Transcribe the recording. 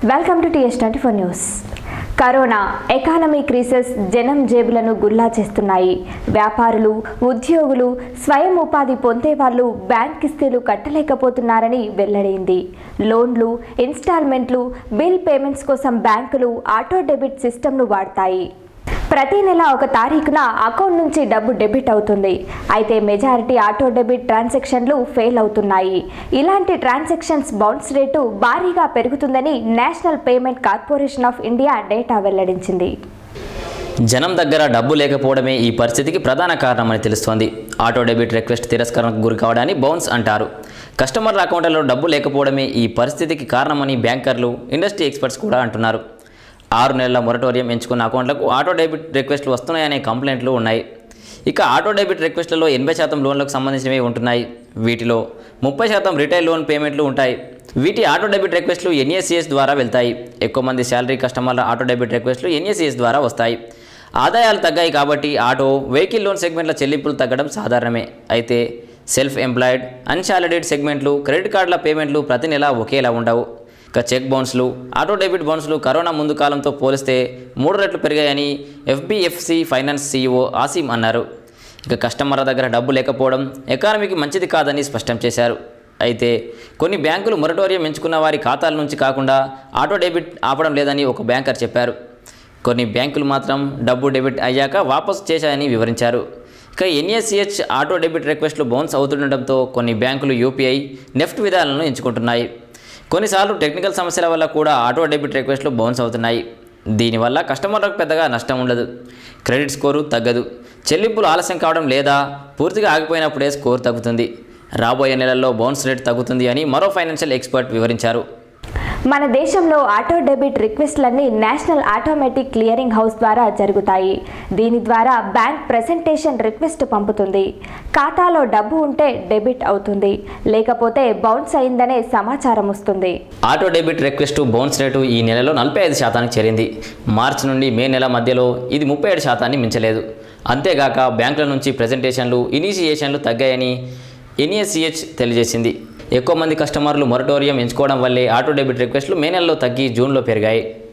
welcome to TS twenty four news corona economy crisis జనం జేబులను గుల్లా చేస్తున్నాయి వ్యాపారులు ఉద్యోగులు స్వయం ఉపాధి పొందే వాళ్ళు బ్యాంక్ కిస్తీలు కట్టలేకపోతున్నారని వెల్లడైంది లోన్లు ఇన్స్టాల్మెంట్లు బిల్ పేమెంట్స్ కోసం బ్యాంకులు ఆటో డెబిట్ సిస్టమ్ను వాడతాయి ప్రతి నెల ఒక తారీఖున అకౌంట్ నుంచి డబ్బు డెబిట్ అవుతుంది అయితే మెజారిటీ ఆటో డెబిట్ ట్రాన్సాక్షన్లు ఫెయిల్ అవుతున్నాయి ఇలాంటి ట్రాన్సాక్షన్స్ బౌన్స్ రేటు భారీగా పెరుగుతుందని national payment corporation of India data వెల్లడించింది జనం దగ్గర డబ్బు లేకపోవడమే ఈ పరిస్థితికి ప్రధాన కారణమని తెలుస్తోంది ఆటో డెబిట్ రిక్వెస్ట్ తిరస్కరణకు గురి కావడాన్ని బౌన్స్ అంటారు కస్టమర్ల అకౌంట్లలో డబ్బు లేకపోవడమే ఈ పరిస్థితికి కారణమని బ్యాంకర్లు ఇండస్ట్రీ ఎక్స్పర్ట్స్ కూడా అంటున్నారు ఆరు నెలల మొరటోరియం ఎంచుకున్న అకౌంట్లకు ఆటో డెబిట్ రిక్వెస్ట్లు వస్తున్నాయనే కంప్లైంట్లు ఉన్నాయి ఇక ఆటో డెబిట్ రిక్వెస్ట్లలో ఎనభై శాతం లోన్లకు సంబంధించినవి ఉంటున్నాయి వీటిలో ముప్పై శాతం రిటైల్ లోన్ పేమెంట్లు ఉంటాయి వీటి ఆటో డెబిట్ రిక్వెస్ట్లు ఎన్ఏసిఎస్ ద్వారా వెళ్తాయి ఎక్కువ మంది శాలరీ కస్టమర్ల ఆటో డెబిట్ రిక్వెస్ట్లు ఎన్ఏసిఎస్ ద్వారా వస్తాయి ఆదాయాలు తగ్గాయి కాబట్టి ఆటో వెహికల్ లోన్ సెగ్మెంట్ల చెల్లింపులు తగ్గడం సాధారణమే అయితే సెల్ఫ్ ఎంప్లాయిడ్ అన్సాలరీడ్ సెగ్మెంట్లు క్రెడిట్ కార్డుల పేమెంట్లు ప్రతి నెల ఒకేలా ఉండవు ఇక చెక్ బౌన్స్లు ఆటో డెబిట్ బౌన్స్లు కరోనా ముందు కాలంతో పోలిస్తే మూడు రెట్లు పెరిగాయని ఎఫ్బిఎఫ్సి ఫైనాన్స్ సీఈఓ ఆసిమ్ అన్నారు ఇక కస్టమర్ల దగ్గర డబ్బు లేకపోవడం ఎకానమీకి మంచిది కాదని స్పష్టం చేశారు అయితే కొన్ని బ్యాంకులు మొరటోరియం ఎంచుకున్న వారి ఖాతాల నుంచి కాకుండా ఆటో డెబిట్ ఆపడం లేదని ఒక బ్యాంకర్ చెప్పారు కొన్ని బ్యాంకులు మాత్రం డబ్బు డెబిట్ అయ్యాక వాపసు చేశాయని వివరించారు ఇక ఎన్ఏసిహెచ్ ఆటో డెబిట్ రిక్వెస్ట్లు బౌన్స్ అవుతుండటంతో కొన్ని బ్యాంకులు యూపీఐ నెఫ్ట్ విధానాలను ఎంచుకుంటున్నాయి కొన్నిసార్లు టెక్నికల్ సమస్యల వల్ల కూడా ఆటో డెబిట్ రిక్వెస్ట్లు బౌన్స్ అవుతున్నాయి దీనివల్ల కస్టమర్లకు పెద్దగా నష్టం ఉండదు క్రెడిట్ స్కోరు తగ్గదు చెల్లింపులు ఆలస్యం కావడం లేదా పూర్తిగా ఆగిపోయినప్పుడే స్కోర్ తగ్గుతుంది రాబోయే నెలల్లో బౌన్స్ రేట్ తగ్గుతుంది అని మరో ఫైనాన్షియల్ ఎక్స్పర్ట్ వివరించారు మన దేశంలో ఆటో డెబిట్ రిక్వెస్ట్లన్నీ నేషనల్ ఆటోమేటిక్ క్లియరింగ్ హౌస్ ద్వారా జరుగుతాయి దీని ద్వారా బ్యాంక్ ప్రెజెంటేషన్ రిక్వెస్ట్ పంపుతుంది ఖాతాలో డబ్బు ఉంటే డెబిట్ అవుతుంది లేకపోతే బౌన్స్ అయిందనే సమాచారం వస్తుంది auto debit request bounce rate ఈ నెలలో నలభై ఐదు శాతానికి చేరింది మార్చి నుండి మే నెల మధ్యలో ఇది ముప్పై ఏడు శాతాన్ని మించలేదు అంతేగాక బ్యాంకుల నుంచి ప్రెజెంటేషన్లు ఇనిషియేషన్లు తగ్గాయని ఎన్ఏసిహెచ్ తెలియజేసింది ఎక్కువ మంది కస్టమర్లు మొరటోరియం ఎంచుకోవడం వల్లే ఆటో డెబిట్ రిక్వెస్ట్లు మే నెలలో తగ్గి జూన్లో పెరిగాయి